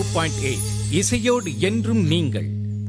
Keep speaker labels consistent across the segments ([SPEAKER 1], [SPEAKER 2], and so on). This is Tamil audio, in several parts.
[SPEAKER 1] பாயிண்ட் எயிட் இசையோடு என்றும் நீங்கள்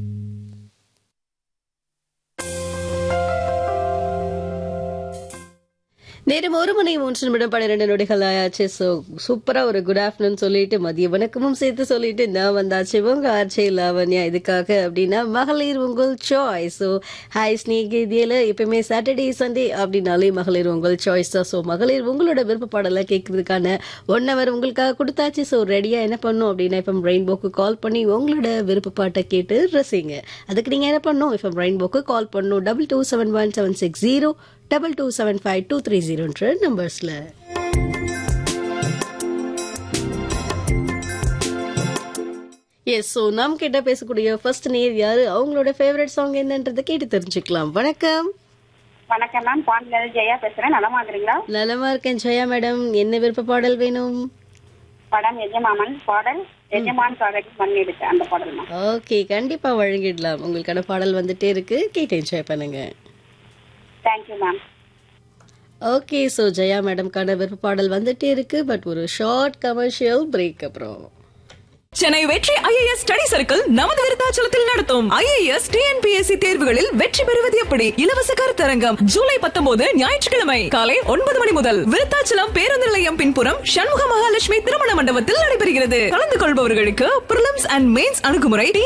[SPEAKER 2] நேரம் ஒரு மணி மூன்று நிமிடம் பன்னிரெண்டு நொடிகள் ஆயாச்சு ஸோ சூப்பரா ஒரு குட் ஆஃப்டர்நூன் சொல்லிட்டு மதிய வணக்கமும் சேர்த்து சொல்லிட்டு நான் வந்தாச்சு உங்க ஆர்ச்சே லாவண்யா இதுக்காக அப்படின்னா மகளிர் உங்கள் சாய்ஸ் ஸோ ஹாய் ஸ்னேக் இதில் எப்பயுமே சாட்டர்டே சண்டே அப்படின்னாலே மகளிர் உங்கள் சாய்ஸ் தான் ஸோ மகளிர் உங்களோட விருப்ப பாடலை கேட்கறதுக்கான ஒன் ஹவர் உங்களுக்காக கொடுத்தாச்சு ஸோ ரெடியா என்ன பண்ணும் அப்படின்னா இப்போ ரெயின்போக்கு கால் பண்ணி உங்களோட விருப்ப பாட்டை கேட்டு ரசிங்க அதுக்கு நீங்க என்ன பண்ணும் இப்போ ரெயின்போக்கு கால் பண்ணணும் double two seven one seven six zero double two seven five two three ஜீரோன்ற நம்பர்ஸ்ல எஸ் ஸோ நாம் கிட்ட பேசக்கூடிய ஃபர்ஸ்ட் நேர் யாரு அவங்களோட ஃபேவரட் சாங் என்னன்றதை கேட்டு தெரிஞ்சுக்கலாம் வணக்கம்
[SPEAKER 3] வணக்கம் மேம் பாண்டில ஜெயா பேசுறேன் நலமா இருக்கிறீங்களா
[SPEAKER 2] நலமா இருக்கேன் ஜெயா மேடம் என்ன விருப்ப பாடல் வேணும்
[SPEAKER 3] படம் எஜமாமன் பாடல் எஜமான் காதலி மண் எடுத்து அந்த பாடல் மேம்
[SPEAKER 2] ஓகே கண்டிப்பா வழங்கிடலாம் உங்களுக்கான பாடல் வந்துட்டே இருக்கு கேட்டு என்ஜாய் பண்ணுங்க
[SPEAKER 3] thank you ma'am
[SPEAKER 2] okay so Jaya மேடம்கான விருப்ப பாடல் வந்துட்டே இருக்கு பட் ஒரு ஷார்ட் கமர்ஷியல் பிரேக் அப்புறம்
[SPEAKER 4] சென்னை வெற்றி ஐஏஎஸ் ஸ்டடி சர்க்கிள் நமது விருத்தாச்சலத்தில் நடத்தும் ஐஏஎஸ் டிஎன்பிஎஸ்சி தேர்வுகளில் வெற்றி பெறுவது எப்படி இலவச கருத்தரங்கம் ஜூலை பத்தொன்பது ஞாயிற்றுக்கிழமை காலை ஒன்பது மணி முதல் விருத்தாச்சலம் பேருந்து நிலையம் பின்புறம் சண்முக மகாலட்சுமி திருமண மண்டபத்தில் நடைபெறுகிறது கலந்து கொள்பவர்களுக்கு பிரிலிம்ஸ் அண்ட் மெயின்ஸ் அணுகுமுறை